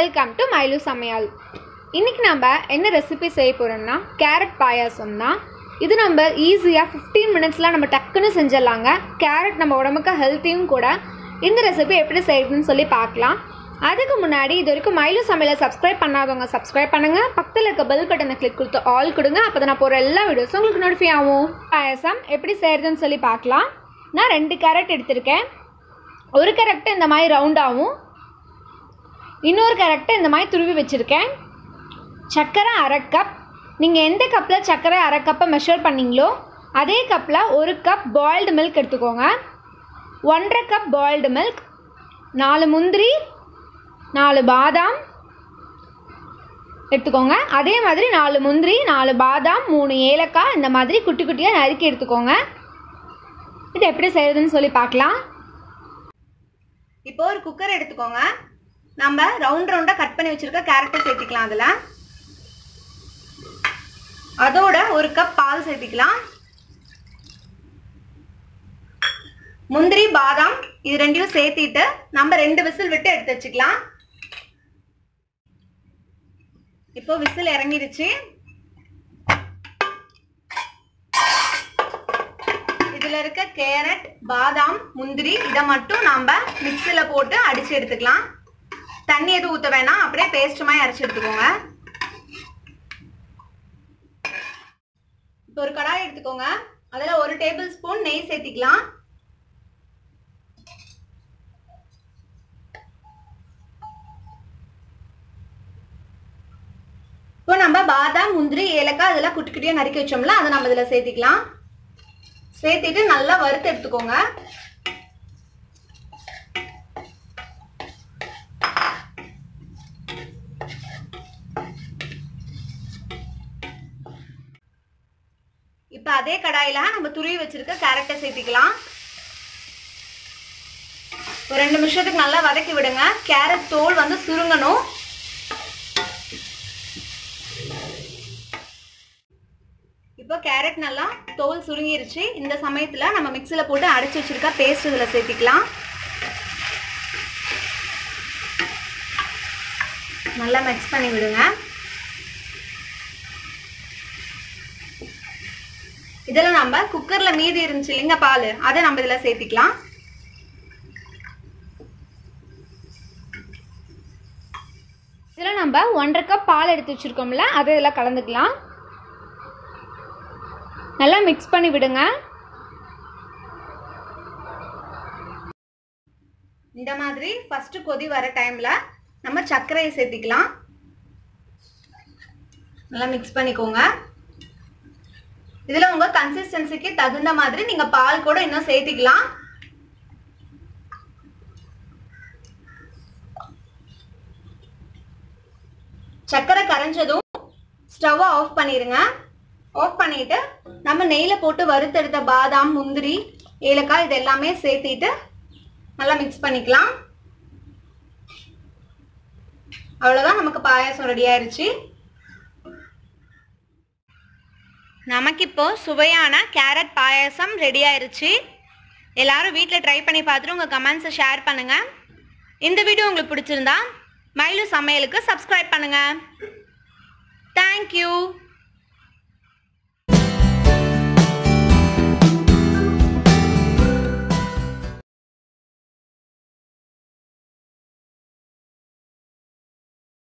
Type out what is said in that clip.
welcome to mile சமையல் இன்றைக்கி நம்ம என்ன ரெசிபி செய்ய போகிறோம்னா கேரட் பாயாசம் தான் இது நம்ம ஈஸியாக ஃபிஃப்டீன் மினிட்ஸில் நம்ம டக்குன்னு செஞ்சிடலாங்க கேரட் நம்ம உடம்புக்கு ஹெல்த்தியும் கூட இந்த ரெசிபி எப்படி செய்யறதுன்னு சொல்லி பார்க்கலாம் அதுக்கு முன்னாடி இது வரைக்கும் மயிலு சமையலை சப்ஸ்கிரைப் பண்ணாதவங்க சப்ஸ்கிரைப் பண்ணுங்கள் பக்கத்தில் இருக்க பெல் பட்டனை கிளிக் கொடுத்து ஆல் கொடுங்க அப்போ தான் நான் போகிற எல்லா வீடியோஸும் உங்களுக்கு நோட்டிஃபை ஆகும் பாயாசம் எப்படி செய்கிறதுன்னு சொல்லி பார்க்கலாம் நான் ரெண்டு கேரட் எடுத்திருக்கேன் ஒரு கேரட் இந்த மாதிரி ரவுண்டாகவும் இன்னொரு கேரட்டை இந்த மாதிரி துருவி வச்சுருக்கேன் சர்க்கரை அரை கப் நீங்கள் எந்த கப்பில் சர்க்கரை அரை கப்பை மெஷர் பண்ணீங்களோ அதே கப்பில் ஒரு கப் பாயில்டு மில்க் எடுத்துக்கோங்க ஒன்றரை கப் பாயில்டு மில்க் நாலு முந்திரி நாலு பாதாம் எடுத்துக்கோங்க அதே மாதிரி நாலு முந்திரி நாலு பாதாம் மூணு ஏலக்காய் இந்த மாதிரி குட்டி குட்டியாக நறுக்கி எடுத்துக்கோங்க இது எப்படி செய்யறதுன்னு சொல்லி பார்க்கலாம் இப்போ ஒரு குக்கர் எடுத்துக்கோங்க நம்ம ரவுண்ட் ரவுண்டாக கட் பண்ணி வச்சிருக்க கேரட்டை சேர்த்திக்கலாம் அதில் அதோட ஒரு கப் பால் சேர்த்திக்கலாம் முந்திரி பாதாம் இது ரெண்டையும் சேர்த்திட்டு நம்ம ரெண்டு விசில் விட்டு எடுத்து வச்சுக்கலாம் இப்போ விசில் இறங்கிருச்சு இதுல இருக்க கேரட் பாதாம் முந்திரி இதை மட்டும் நாம மிக்சியில் போட்டு அடிச்சு எடுத்துக்கலாம் தண்ணி எதுவும் ஊற்ற வேணாம் அப்படியே பேஸ்ட் மாதிரி அரைச்சு எடுத்துக்கோங்க இப்போ ஒரு கடாய் எடுத்துக்கோங்க அதில் ஒரு டேபிள் ஸ்பூன் நெய் சேர்த்திக்கலாம் இப்போ நம்ம பாதாம் முந்திரி ஏலக்காய் அதெல்லாம் குட்டி குட்டியாக நறுக்கி வச்சோம்ல அதை நம்ம இதில் சேர்த்திக்கலாம் சேர்த்திட்டு நல்லா வறுத்து எடுத்துக்கோங்க இப்ப அதே கடாயில நம்ம துருவி வச்சிருக்க கேரட்டை சேர்த்திக்கலாம் ஒரு ரெண்டு நிமிஷத்துக்கு நல்லா வதக்கி விடுங்க கேரட் தோல் வந்து சுருங்கணும் இப்போ கேரட் நல்லா தோல் சுருங்கிருச்சு இந்த சமயத்துல நம்ம மிக்சியில் போட்டு அரைச்சி வச்சிருக்க பேஸ்ட் இதில் சேர்த்திக்கலாம் நல்லா மிக்ஸ் பண்ணி விடுங்க இதில் நம்ம குக்கரில் மீதி இருந்துச்சு இல்லைங்க பால் அதை நம்ம இதில் சேர்த்திக்கலாம் இதில் நம்ம ஒன்றரை கப் பால் எடுத்து வச்சுருக்கோம்ல அதை இதில் கலந்துக்கலாம் நல்லா மிக்ஸ் பண்ணி விடுங்க இந்த மாதிரி ஃபர்ஸ்ட் கொதி வர டைம்ல நம்ம சர்க்கரையை சேர்த்திக்கலாம் நல்லா மிக்ஸ் பண்ணிக்கோங்க இதுல உங்க கன்சிஸ்டன்சிக்கு தகுந்த மாதிரி நீங்க பால் கூட இன்னும் சேர்த்திக்கலாம் சர்க்கரை கரைஞ்சதும் ஸ்டவ்வை ஆஃப் பண்ணிடுங்க ஆஃப் பண்ணிட்டு நம்ம நெய்யில் போட்டு வறுத்தெடுத்த பாதாம் முந்திரி ஏலக்காய் இது எல்லாமே சேர்த்திட்டு நல்லா மிக்ஸ் பண்ணிக்கலாம் அவ்வளோதான் நமக்கு பாயாசம் ரெடி ஆயிருச்சு நமக்கு இப்போ சுவையான கேரட் பாயாசம் ரெடி ஆயிருச்சு எல்லாரும் வீட்டில் ட்ரை பண்ணி பார்த்துட்டு உங்கள் கமெண்ட்ஸை ஷேர் பண்ணுங்கள் இந்த வீடியோ உங்களுக்கு பிடிச்சிருந்தா மயிலு சமையலுக்கு சப்ஸ்கிரைப் பண்ணுங்கள் தேங்க்யூ